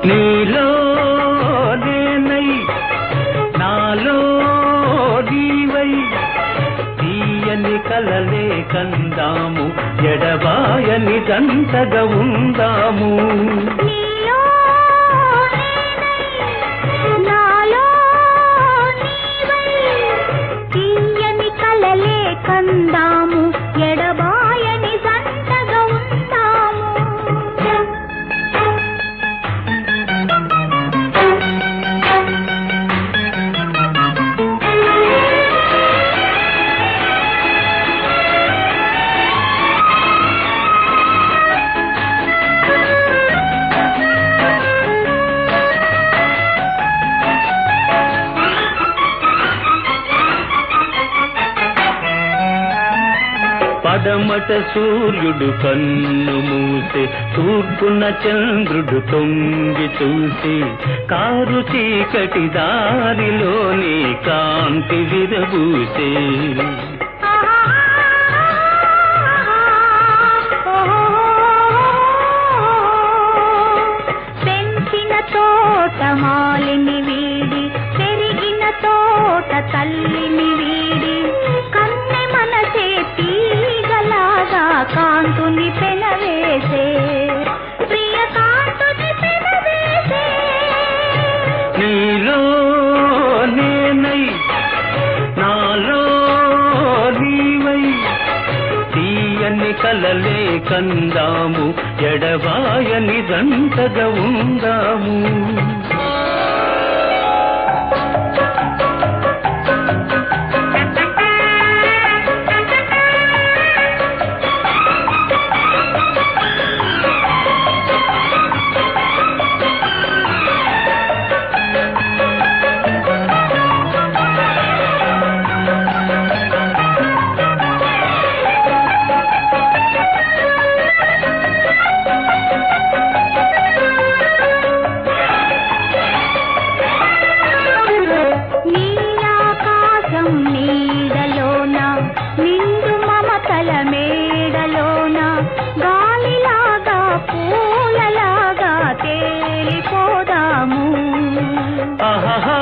నీలో నేనై నాలో నీవై తీయని కలలే కందాము ఎడబాయని జంటగా ఉందాము నీలో నేనై, నాలో నీవై, తీయని కలలే కందాము ఎడబాయని జంటగా ఉందాము పడమట సూర్యుడు కన్ను మూసే తూర్పున చంద్రుడు తొంగి చూసి కారు చీకటి దారిలోని కాంతి విరబూసే పెంచిన తోట మాలిని వీడి పెరిగిన తోట తల్లిని వీడి కన్నె మనసే తీగలాగా కాంతుని పెనవేసే ప్రియ కాంతుని పెనవేసే నీలో నేనై నాలో నీవై తీయని కలలే కందాము ఎడబాయని దంటగా ఉందాము నీలాకాశం నీడలోన నిండు మమతల మేడలోన గాలిలాగా పూలలాగా తేలిపోదాము ఆహాహా,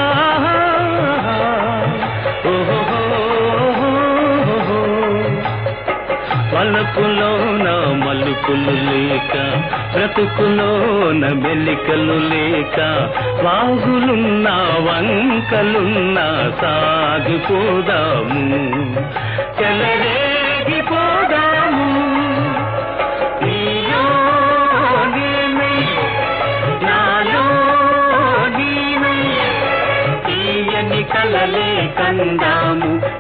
ఓహోహోహోహో. వలపులోన మలుపులు లేక బ్రతుకులోన మెలికలు లేక వాగులున్నా వంకలున్నా సాగిపోదాము చెలరేగిపోదాము నీలో నేనై, నాలో నీవై, తీయని కలలే కందాము